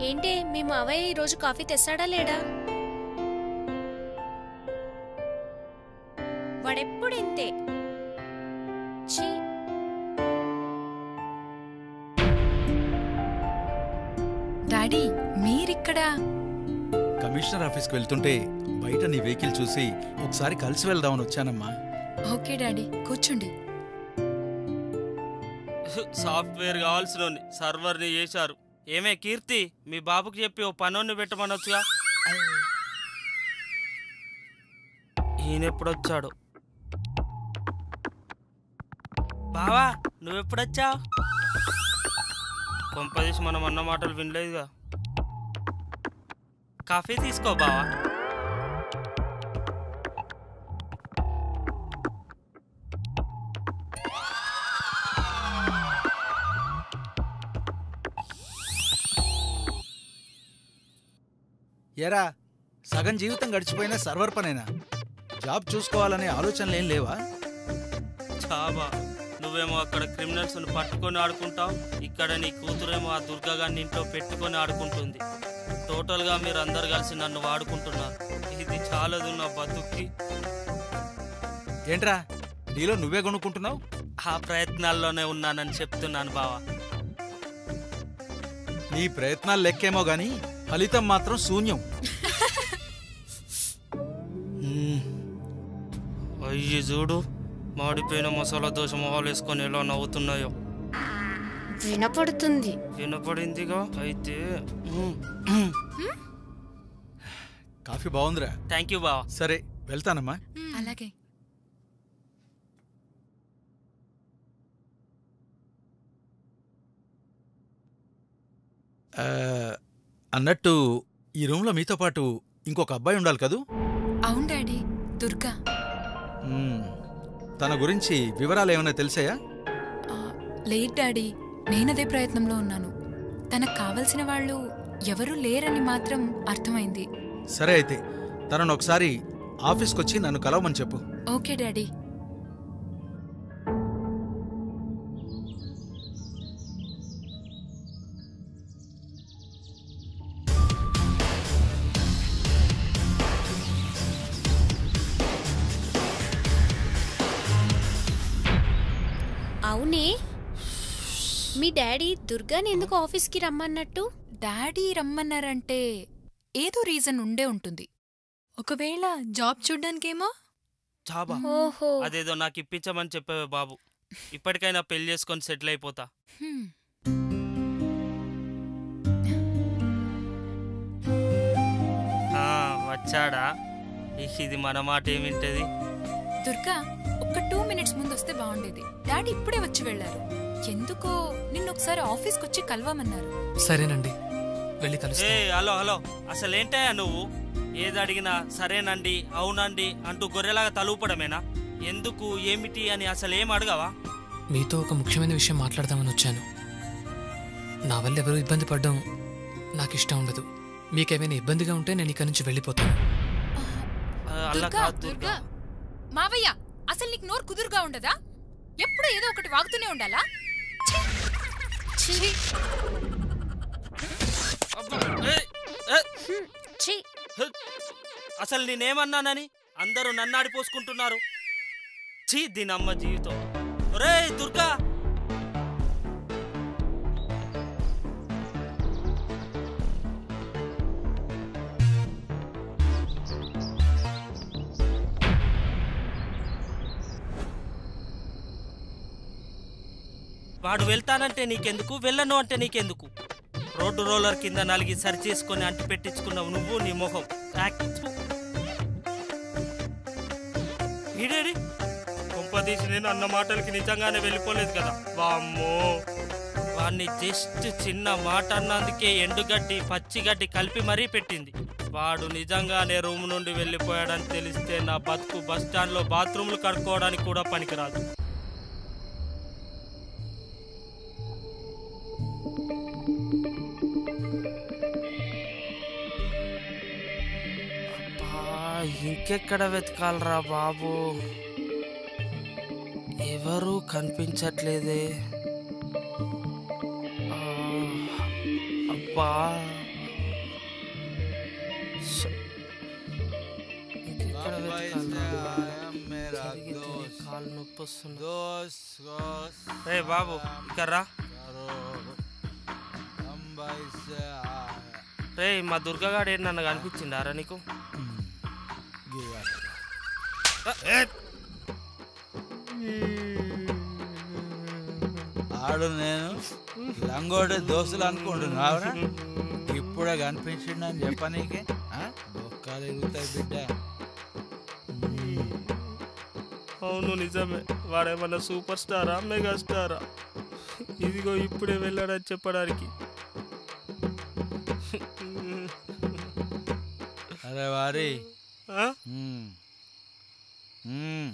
ఏంటే మీ మావయ్య ఈరోజు కాఫీ తెస్తాడా లేడా వాడెప్పుడు ఇంతే ఛీ డాడీ మీరిక్కడా కమిషనర్ ఆఫీస్కి వెళ్తుంటే బయట నీ వెహికల్ చూసి ఒకసారి కలిసి వెళ్దామని వచ్చానమ్మా ఓకే డాడీ కూర్చోండి సాఫ్ట్వేర్ కావాల్సిన సర్వర్ని చేశారు ఏమే కీర్తి మీ బాబుకి చెప్పి ఓ పనోన్ని పెట్టమనొచ్చుగా ఈయన ఎప్పుడొచ్చాడు బావా నువ్వెప్పుడొచ్చావు కొంపదీసి మనం అన్న మాటలు వినలేదుగా కాఫీ తీసుకో బావా ఎరా సగం జీవితం గడిచిపోయినా సర్వర్ పనేనా జాబ్ చూసుకోవాలనే ఆలోచనలు ఏం లేవా చాబా నువ్వేమో అక్కడ క్రిమినల్స్ పట్టుకొని ఆడుకుంటావు ఇక్కడ నీ కూతురేమో ఆ దుర్గా గారిని ఇంట్లో పెట్టుకొని ఆడుకుంటుంది టోటల్గా మీరు అందరు కలిసి నన్ను వాడుకుంటున్నారు ఇది చాలదు నా బతుక్కి ఏంట్రా నీలో నువ్వే కొనుక్కుంటున్నావు ఆ ప్రయత్నాల్లోనే ఉన్నానని చెప్తున్నాను బావా నీ ప్రయత్నాలు లెక్కేమో గాని ఫలితం మాత్రం శూన్యం అయ్యి చూడు మాడిపోయిన మసాలా దోశ మొహాలు వేసుకొని ఎలా నవ్వుతున్నాయో వినపడుతుంది వినపడిందిగా అయితే కాఫీ బాగుందిరా థ్యాంక్ యూ బావా సరే వెళ్తానమ్మా అలాగే ఆ, అన్నట్టు ఈ రూమ్లో మీతో పాటు ఇంకొక అబ్బాయి ఉండాలి కదూ అవును డాడీ దుర్గా మ్మ్. తన గురించి వివరాలు ఏమైనా తెలిసాయా ఆ, లేదు డాడీ నేనదే ప్రయత్నంలో ఉన్నాను తనకు కావలసిన వాళ్ళు ఎవరూ లేరని మాత్రం అర్థమైంది సరే అయితే తనను ఒకసారి ఆఫీస్కి వచ్చి నన్ను కలవమని చెప్పు ఓకే డాడీ అవునే మీ డాడీ దుర్గాని ఎందుకు ఆఫీస్కి రమ్మన్నట్టు డాడీ రమ్మన్నారంటే ఏదో రీజన్ ఉండే ఉంటుంది ఒకవేళ జాబ్ చూడ్డానికేమో చాబా ఓహో అదేదో నాకు ఇప్పించమని చెప్పావే బాబు ఇప్పటికైనా పెళ్లి చేసుకొని సెటిల్ అయిపోతా హ్మ్. ఆ, వచ్చాడా ఇహ్, ఇది మన మాట ఏమింటది దుర్గా ఒక్క టూ మినిట్స్ ముందు వస్తే బాగుండేది డాడీ ఇప్పుడే వచ్చి వెళ్ళారు ఎందుకో నిన్న ఒకసారి ఆఫీస్కి వచ్చి కలవమన్నారు సరేనండి వెళ్ళి ఏ కలుస్తా హలో హలో అసలు ఏంటయ్యా నువ్వు ఏది అడిగినా సరేనండి అవునండి అంటూ గొర్రెలాగా తలూపడమేనా ఎందుకు ఏమిటి అని అసలు ఏం అడగవా మీతో ఒక ముఖ్యమైన విషయం మాట్లాడదామని వచ్చాను నా వల్ల ఎవరు ఇబ్బంది పడడం నాకు ఇష్టం ఉండదు మీకేమైనా ఇబ్బందిగా ఉంటే నేను ఇక్కడి నుంచి వెళ్ళిపోతాను ఆ, అలా దుర్గా కాదు దుర్గా దుర్గా మావయ్య అసలు నీకు నోరు కుదురుగా ఉండదా ఎప్పుడు ఏదో ఒకటి వాగుతూనే ఉండాలా ఛీ! అబ్బా, ఏయ్, ఏ, ఛీ హ్, అసలు నేనేమన్నానని అందరూ నన్ను ఆడిపోసుకుంటున్నారు ఛీ దీని అమ్మ జీవితం రే దుర్గా వాడు వెళ్తానంటే నీకెందుకు వెళ్ళను అంటే నీకెందుకు రోడ్డు రోలర్ కింద నలిగి సరి చేసుకొని అంటి పెట్టించుకున్నావు నువ్వు నీ మొహం యాక్. థు. ఈడేడి కొంపదీసి నేను అన్న మాటలకి నిజంగానే వెళ్ళిపోలేదు కదా వామ్మో వాణ్ణి జస్ట్ చిన్న మాట అన్నందుకే ఎండుగడ్డి పచ్చిగడ్డి కలిపి మరీ పెట్టింది వాడు నిజంగానే రూమ్ నుండి వెళ్ళిపోయాడని తెలిస్తే నా బతుకు బస్ స్టాండ్లో బాత్రూమ్లు కడుక్కోవడానికి కూడా పనికిరాదు అబ్బా, ఇంకెక్కడ వెతకాలరా బాబు ఎవరు కనిపించట్లేదే ఆ, అబ్బా ఇంకెక్కడ बम्बई వెతకాలి से రా? आया मेरा తిరిగి తిరిగి दोस्त కాలు నొప్పి వస్తుంది दोस्त दोस्त రే బాబు ఇక్కడ రా करो बम्बई से आया రే మా దుర్గగాడు ఏంటి నన్ను కనిపించిండారా నీకు गिरा ఆడు నేను లంగోడి దోస్తులు అనుకుంటున్నావురా ఇప్పుడే కనిపించిండు అని చెప్ప నీకే ఆ? బొక్కలు ఎగుతాయి బిడ్డ అవును నిజమే వాడేమన్నా సూపర్ స్టారా మెగా స్టారా ఇదిగో ఇప్పుడే వెళ్ళాడని చెప్పడానికి అరే వారి ఆ? మ్మ్. మ్మ్.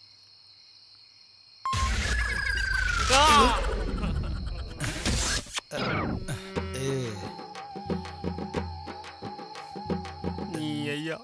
ఏ నీ అయ్యా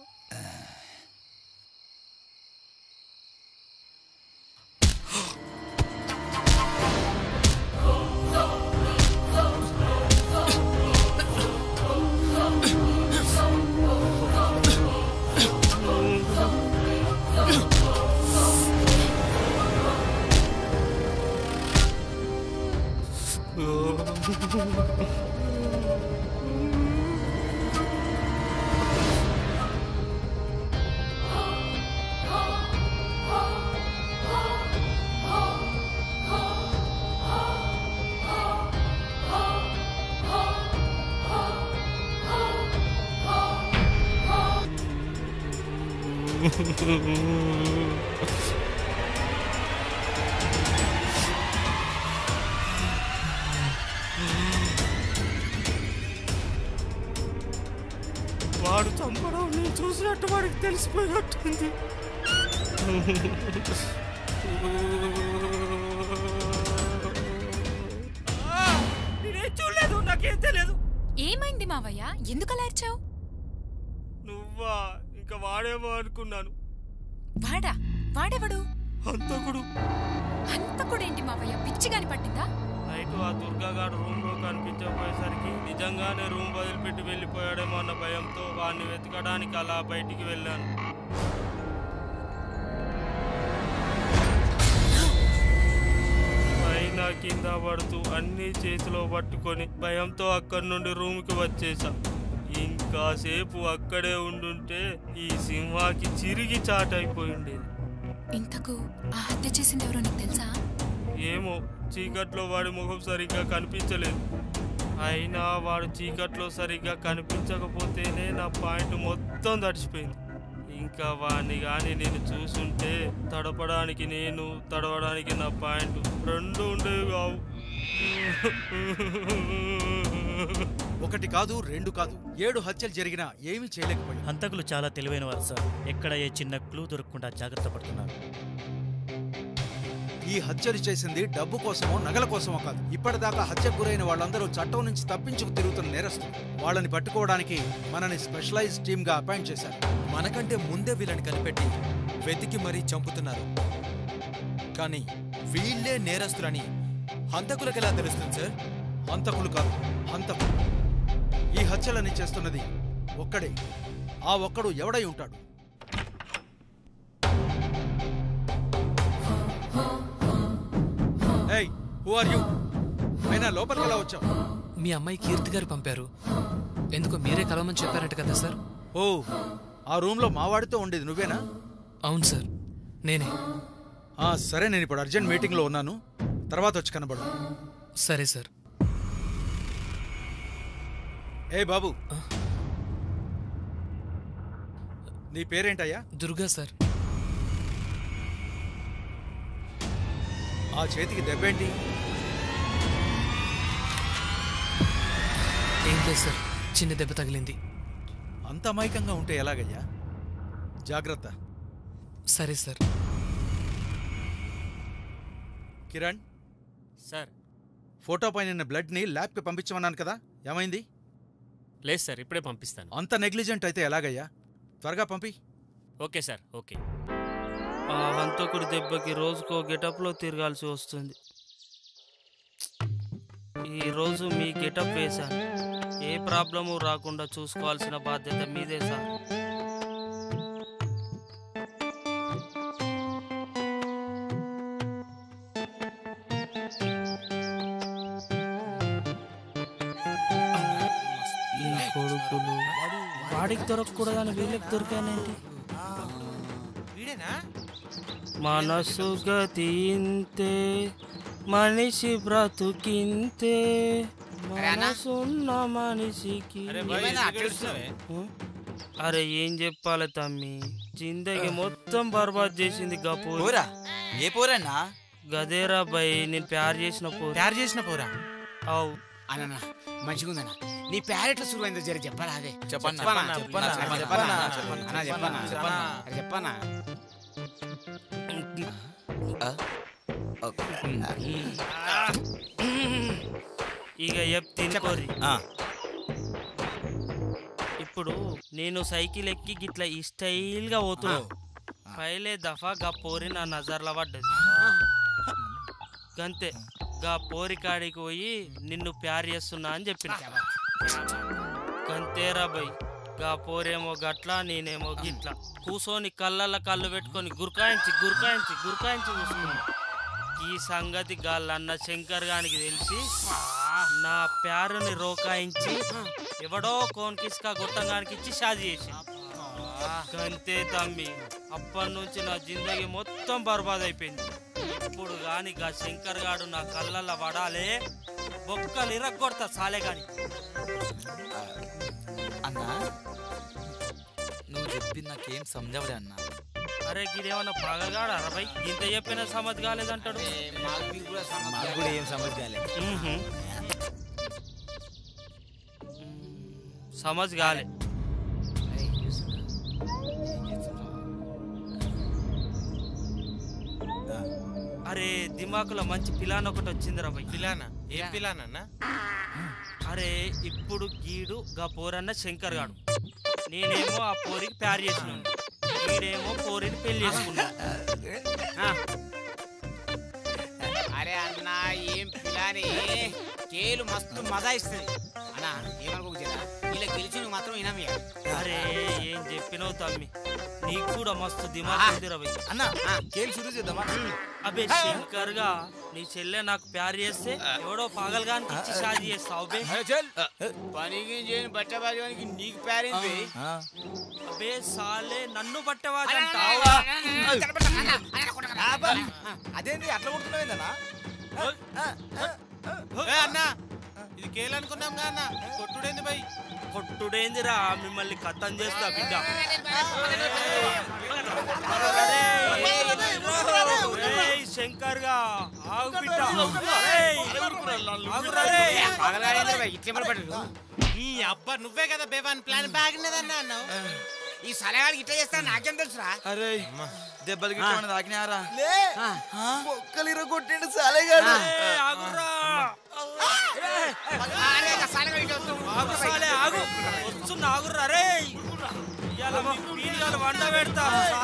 వాడు చంపడం నేను చూసినట్టు వాడికి తెలిసిపోయినట్టుంది ఆ, నేనేం చూడలేదు నాకేం తెలియదు ఏమైంది మావయ్య ఎందుకు అలా అరిచావు నువ్వా ఇంకా వాడేమో అనుకున్నాను వాడా వాడెవడు హంతకుడు హంతకుడేంటి మావయ్య పిచ్చిగాని పట్టిందా నైట్ ఆ దుర్గాగాడు రూమ్ లో కనిపించకపోయేసరికి నిజంగానే రూమ్ వదిలిపెట్టి వెళ్ళిపోయాడేమో అన్న భయంతో వాడిని వెతకడానికి అలా బయటికి వెళ్ళాను అయినా కింద పడుతూ అన్ని చేతిలో పట్టుకొని భయంతో అక్కడి నుండి రూమ్కి వచ్చేసా ఇంకాసేపు అక్కడే ఉండుంటే ఈ సింహాకి చిరిగి చాటైపోయి ఉండేది ఇంతకు ఆ హత్య చేసింది ఎవరో నీకు తెలుసా ఏమో చీకట్లో వాడి ముఖం సరిగ్గా కనిపించలేదు అయినా వాడు చీకట్లో సరిగ్గా కనిపించకపోతేనే నా పాయింట్ మొత్తం తడిచిపోయింది ఇంకా వాడిని కానీ నేను చూసుంటే తడపడానికి నేను తడవడానికి నా పాయింట్ రెండు ఉండేవి కావు ఒకటి కాదు రెండు కాదు ఏడు హత్యలు జరిగినా ఏమీ చేయలేకపోయాం హంతకులు చాలా తెలివైన వారు సార్ ఎక్కడ ఏ చిన్న క్లూ దొరకకుండా జాగ్రత్త పడుతున్నారు ఈ హత్యలు చేసింది డబ్బు కోసమో నగల కోసమో కాదు ఇప్పటిదాకా హత్యకు గురైన వాళ్ళందరూ చట్టం నుంచి తప్పించుకు తిరుగుతున్న నేరస్తులు వాళ్ళని పట్టుకోవడానికి మనని స్పెషలైజ్ టీమ్ గా అపాయింట్ చేశారు మనకంటే ముందే వీళ్ళని కనిపెట్టి వెతికి మరీ చంపుతున్నారు కానీ వీళ్ళే నేరస్తులని హంతకులకు ఎలా తెలుస్తుంది సార్ హంతకులు కాదు హంతకులు ఈ హత్యలని చేస్తున్నది ఒక్కడే ఆ ఒక్కడు ఎవడై ఉంటాడు ఏయ్ హూ ఆర్ యు అయినా లోపలికి ఎలా వచ్చావు మీ అమ్మాయి కీర్తి గారు పంపారు ఎందుకో మీరే కలవమని చెప్పారట కదా సార్ ఓ ఆ రూమ్లో మావాడితో ఉండేది నువ్వేనా అవును సార్ నేనే ఆ, సరే నేను ఇప్పుడు అర్జెంట్ మీటింగ్లో ఉన్నాను తర్వాత వచ్చి కనబడు సరే సార్ ఏ బాబు ఆ? నీ పేరేంటయ్యా దుర్గా సార్ ఆ చేతికి దెబ్బేంటి ఏం లేదు సార్ చిన్న దెబ్బ తగిలింది అంత అమాయకంగా ఉంటే ఎలాగయ్యా జాగ్రత్త సరే సార్ కిరణ్ సార్ ఫోటో పైన బ్లడ్ని ల్యాబ్కి పంపించమన్నాను కదా ఏమైంది లేదు సార్ ఇప్పుడే పంపిస్తాను అంత నెగ్లిజెంట్ అయితే ఎలాగయ్యా త్వరగా పంపి ఓకే సార్ ఓకే ఆ హంతకుడి దెబ్బకి రోజుకో గెటప్లో తిరగాల్సి వస్తుంది ఈ రోజు మీ గెటప్ వేశాను ఏ ప్రాబ్లము రాకుండా చూసుకోవాల్సిన బాధ్యత మీదే సార్ ఈ కొడుకులు వాడికి దొరకకూడదని వీళ్ళకి దొరికానేంటి మనసు గతి ఇంతే మనిషి బ్రతుకింతే మనసున్న మనిషికి ఉం? అరే ఏం చెప్పాలి తమ్మి జిందగీ మొత్తం బర్బాద్ చేసింది గపూర్ పోరా ఏ పోరన్నా గదేరా బై నేను ప్యార్ చేసిన పోరు తయారు చేసిన పోరా అవు అన్న మంచిగుందన్న నీ ప్యారెట్ల సురు అయిందో జర చెప్పరా అదే చెప్పన్నా. చెప్పనా చెప్పన్నా. చెప్పనా చెప్పన్నా. చెప్పనా అన్న చెప్పనా చెప్పన్నా. అరే చెప్పనా ఇక ఎప్ తినుకోరి ఆ. ఇప్పుడు నేను సైకిల్ ఎక్కి గిట్ల ఈ స్టైల్ గా పోతున్నా పైలే దఫా గా పోరి నా నజర్ల పడ్డది గంతే గా పోరి కాడికి పోయి నిన్ను ప్యార్ చేస్తున్నా అని చెప్పిన గంతేరా బై గా పోరేమో గట్ల నేనేమో గిట్ల కూసోని కళ్ళల్లో కళ్ళు పెట్టుకొని గురకాయించి గురకాయించి గురకాయించి కూసుకున్నా ఈ సంగతి గాళ్ళన్న శంకర్ గానికి తెలిసి నా ప్యారుని రోకాయించి ఎవడో కోన్కిస్కా గొట్టంగానికి ఇచ్చి షాది చేసి గంతే తమ్మి అప్పటి నుంచి నా జిందగీ మొత్తం బర్బాద్ అయిపోయింది ఇప్పుడు గాని గా శంకర్ గాడు నా కళ్ళల్లో పడాలే బొక్కలు ఇరగొడతా సాలే గాని అన్నా నువ్వు చెప్పింది నాకేం సమజవలే అన్నా అరే గిదేమన్నా పాగగాడు అరవై ఇంత చెప్పిన సమజ్ కాలేదంటాడు మాకు కూడా సమస్య మాకు కూడా ఏం సమజ్ కాలే మ్మ్హ. సమజ్ కాలే అరే దిమాకులో మంచి పిలాన్ ఒకటి వచ్చింది రాబాయ్ పిలానా ఏం పిలానన్నా అరే ఇప్పుడు గీడు గా పోరన్న శంకర్ గాడు నేనేమో ఆ పోరికి ప్యార్ చేసినాను గీడేమో పోరిని పెళ్లి చేసుకున్నాను అరే అన్న ఏం పిల్లాని కేలు మస్తు మజా ఇస్తుంది అన్న ఏమనుకోకు జరా ఇలా గెలిచి నువ్వు మాత్రం ఇనామి అరే ఏం చెప్పినావు తమ్మి నీకు కూడా మస్తు దిమాగ్ ఉంది రవి అన్నా కేలు షురూ చేద్దామా అబే శంకర్ గా నీ చెల్లె నాకు ప్యార్ చేస్తే ఎవడో పాగల్గానికి ఇచ్చి షాది చేస్తావు అబే పనికి చేయని బట్ట బాజానికి నీకు ప్యారేంది ఆ. అబే సాలే నన్ను పట్టేవాడంటావు అదేంటి అట్లా కొడుతున్నావేందన్నా ఏ అన్నా ఇది కేల్ అనుకున్నాం గా అన్న కొట్టుడేంది బై కొట్టుడేందిరా మిమ్మల్ని కథం చేస్తా బిడ్డ ఏయ్, శంకర్ గా ఆగు బిడ్డ ఏయ్, ఆగురా రే. ఇట్లా పడ్డాడు ఈ అబ్బా నువ్వే కదా బేబాన్ ప్లాన్ బాగినదన్నా అన్నావు ఈ సలహాలు ఇట్లా చేస్తా నాకేం తెలుసురా అరే దెబ్బలు గిట్ల తాకినారా ఆ. ఒక్కలు ఇరగొట్టిండు సాలేగాడు ఏయ్, ఆగురా అరే, ఇక సలహాలు ఇట్లా వస్తావు. ఆగు సాలే ఆగు వస్తున్నా ఆగురా రే ఇవాళ మా పీడిగాలు వంట పెడతారు